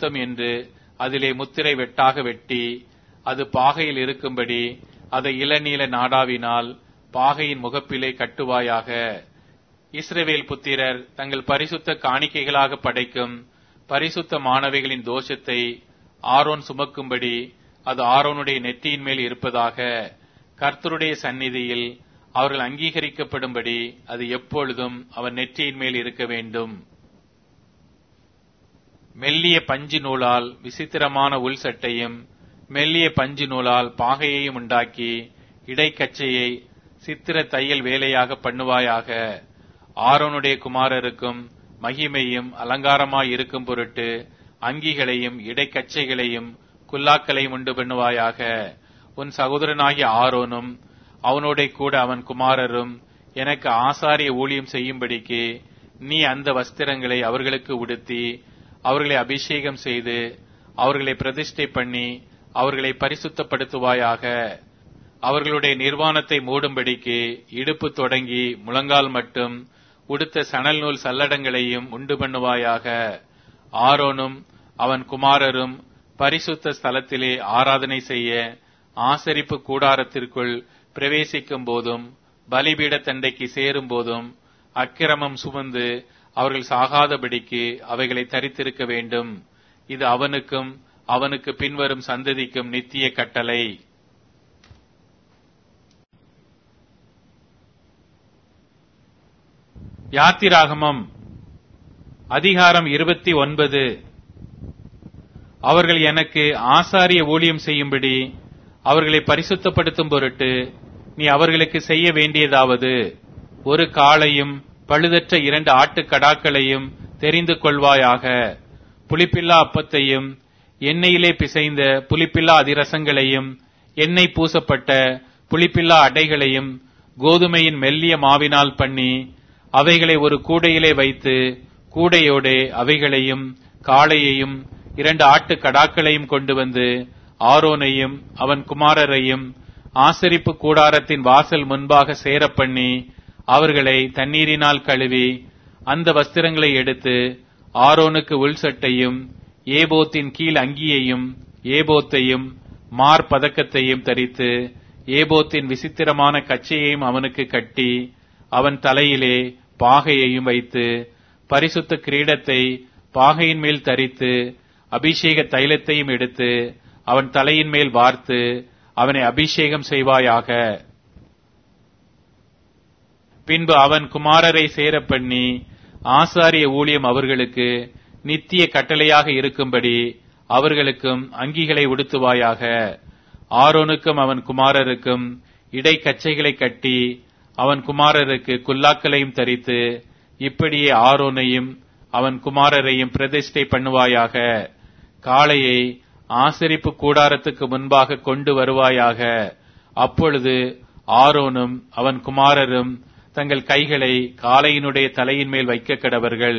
பரிசுத்தம் என்று அதிலே முத்திரை வெட்டாக வெட்டி அது பாகையில் இருக்கும்படி அதை இளநீல நாடாவினால் பாகையின் முகப்பிலே கட்டுவாயாக இஸ்ரவேல் புத்திரர் தங்கள் பரிசுத்த காணிக்கைகளாக படைக்கும் பரிசுத்த மாணவிகளின் தோஷத்தை ஆரோன் சுமக்கும்படி அது ஆரோனுடைய நெற்றியின் மேல் இருப்பதாக கர்த்தருடைய சந்நிதியில் அவர்கள் அங்கீகரிக்கப்படும்படி அது எப்பொழுதும் அவன் நெற்றியின் மேல் இருக்க வேண்டும் மெல்லிய பஞ்சு நூலால் விசித்திரமான உள் சட்டையும் மெல்லிய பஞ்சு நூலால் பாகையையும் உண்டாக்கி இடைக்கச்சையை சித்திர தையல் வேலையாக பண்ணுவாயாக ஆரோனுடைய குமாரருக்கும் மகிமையும் அலங்காரமாய் இருக்கும் பொருட்டு அங்கிகளையும் இடைக்கச்சைகளையும் குல்லாக்களையும் உண்டு பண்ணுவாயாக உன் சகோதரனாகிய ஆரோனும் அவனோட கூட அவன் குமாரரும் எனக்கு ஆசாரிய ஊழியம் செய்யும்படிக்கு நீ அந்த வஸ்திரங்களை அவர்களுக்கு உடுத்தி அவர்களை அபிஷேகம் செய்து அவர்களை பிரதிஷ்டை பண்ணி அவர்களை பரிசுத்தப்படுத்துவாயாக அவர்களுடைய நிர்வாணத்தை மூடும்படிக்கு இடுப்பு தொடங்கி முழங்கால் மட்டும் உடுத்த சணல் நூல் சல்லடங்களையும் உண்டு பண்ணுவாயாக ஆரோனும் அவன் குமாரரும் பரிசுத்த ஸ்தலத்திலே ஆராதனை செய்ய ஆசரிப்பு கூடாரத்திற்குள் பிரவேசிக்கும் போதும் பலிபீட தண்டைக்கு சேரும் போதும் அக்கிரமம் சுமந்து அவர்கள் சாகாதபடிக்கு அவைகளை தரித்திருக்க வேண்டும் இது அவனுக்கும் அவனுக்கு பின்வரும் சந்ததிக்கும் நித்திய கட்டளை யாத்திராகமம் அதிகாரம் இருபத்தி ஒன்பது அவர்கள் எனக்கு ஆசாரிய ஊழியம் செய்யும்படி அவர்களை பரிசுத்தப்படுத்தும் பொருட்டு நீ அவர்களுக்கு செய்ய வேண்டியதாவது ஒரு காளையும் பழுதற்ற இரண்டு ஆட்டுக்கடாக்களையும் தெரிந்து கொள்வாயாக புளிப்பில்லா அப்பத்தையும் எண்ணெயிலே பிசைந்த புளிப்பில்லா அதிரசங்களையும் எண்ணெய் பூசப்பட்ட புளிப்பில்லா அடைகளையும் கோதுமையின் மெல்லிய மாவினால் பண்ணி அவைகளை ஒரு கூடையிலே வைத்து கூடையோடே அவைகளையும் காளையையும் இரண்டு ஆட்டு கடாக்களையும் கொண்டு வந்து ஆரோனையும் அவன் குமாரரையும் ஆசரிப்பு கூடாரத்தின் வாசல் முன்பாக சேரப் பண்ணி அவர்களை தண்ணீரினால் கழுவி அந்த வஸ்திரங்களை எடுத்து ஆரோனுக்கு உள் சட்டையும் ஏபோத்தின் கீழ் அங்கியையும் ஏபோத்தையும் மார் பதக்கத்தையும் தரித்து ஏபோத்தின் விசித்திரமான கச்சையையும் அவனுக்கு கட்டி அவன் தலையிலே பாகையையும் வைத்து பரிசுத்த கிரீடத்தை பாகையின் மேல் தரித்து அபிஷேக தைலத்தையும் எடுத்து அவன் தலையின் மேல் வார்த்து அவனை அபிஷேகம் செய்வாயாக பின்பு அவன் குமாரரை சேர பண்ணி ஆசாரிய ஊழியம் அவர்களுக்கு நித்திய கட்டளையாக இருக்கும்படி அவர்களுக்கும் அங்கிகளை உடுத்துவாயாக ஆரோனுக்கும் அவன் குமாரருக்கும் இடைக்கச்சைகளை கட்டி அவன் குமாரருக்கு குல்லாக்களையும் தரித்து இப்படியே ஆரோனையும் அவன் குமாரரையும் பிரதிஷ்டை பண்ணுவாயாக காளையை ஆசரிப்பு கூடாரத்துக்கு முன்பாக கொண்டு வருவாயாக அப்பொழுது ஆரோனும் அவன் குமாரரும் தங்கள் கைகளை காளையினுடைய தலையின் மேல் வைக்க கடவர்கள்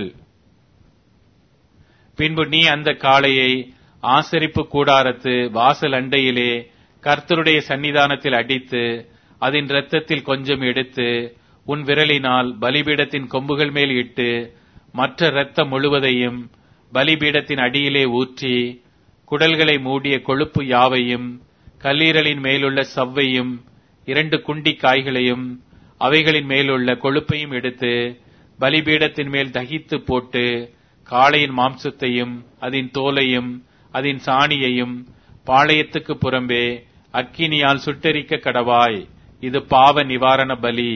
பின்பு நீ அந்த காளையை ஆசரிப்பு கூடாரத்து வாசல் அண்டையிலே கர்த்தருடைய சன்னிதானத்தில் அடித்து அதன் இரத்தத்தில் கொஞ்சம் எடுத்து உன் விரலினால் பலிபீடத்தின் கொம்புகள் மேல் இட்டு மற்ற இரத்தம் முழுவதையும் பலிபீடத்தின் அடியிலே ஊற்றி குடல்களை மூடிய கொழுப்பு யாவையும் கல்லீரலின் மேலுள்ள சவ்வையும் இரண்டு குண்டி காய்களையும் அவைகளின் மேலுள்ள கொழுப்பையும் எடுத்து பலிபீடத்தின் மேல் தகித்து போட்டு காளையின் மாம்சத்தையும் அதன் தோலையும் அதன் சாணியையும் பாளையத்துக்கு புறம்பே அக்கினியால் சுட்டெரிக்க கடவாய் இது பாவ நிவாரண பலி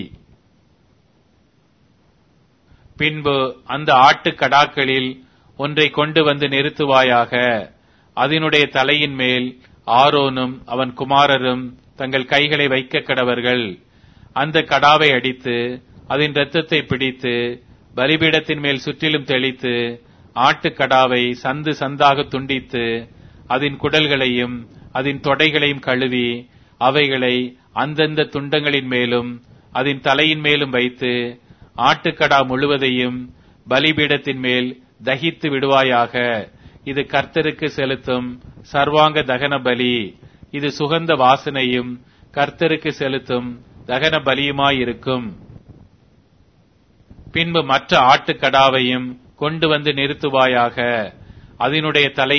பின்பு அந்த ஆட்டு கடாக்களில் ஒன்றை கொண்டு வந்து நிறுத்துவாயாக அதனுடைய தலையின் மேல் ஆரோனும் அவன் குமாரரும் தங்கள் கைகளை வைக்க கடவர்கள் அந்த கடாவை அடித்து அதன் இரத்தத்தை பிடித்து பலிபீடத்தின் மேல் சுற்றிலும் தெளித்து ஆட்டுக்கடாவை சந்து சந்தாக துண்டித்து அதன் குடல்களையும் அதன் தொடைகளையும் கழுவி அவைகளை அந்தந்த துண்டங்களின் மேலும் அதன் தலையின் மேலும் வைத்து ஆட்டுக்கடா முழுவதையும் பலிபீடத்தின் மேல் தகித்து விடுவாயாக இது கர்த்தருக்கு செலுத்தும் சர்வாங்க தகன பலி இது சுகந்த வாசனையும் கர்த்தருக்கு செலுத்தும் தகன பலியுமாயிருக்கும் பின்பு மற்ற ஆட்டுக்கடாவையும் கொண்டு வந்து நிறுத்துவாயாக அதனுடைய தலை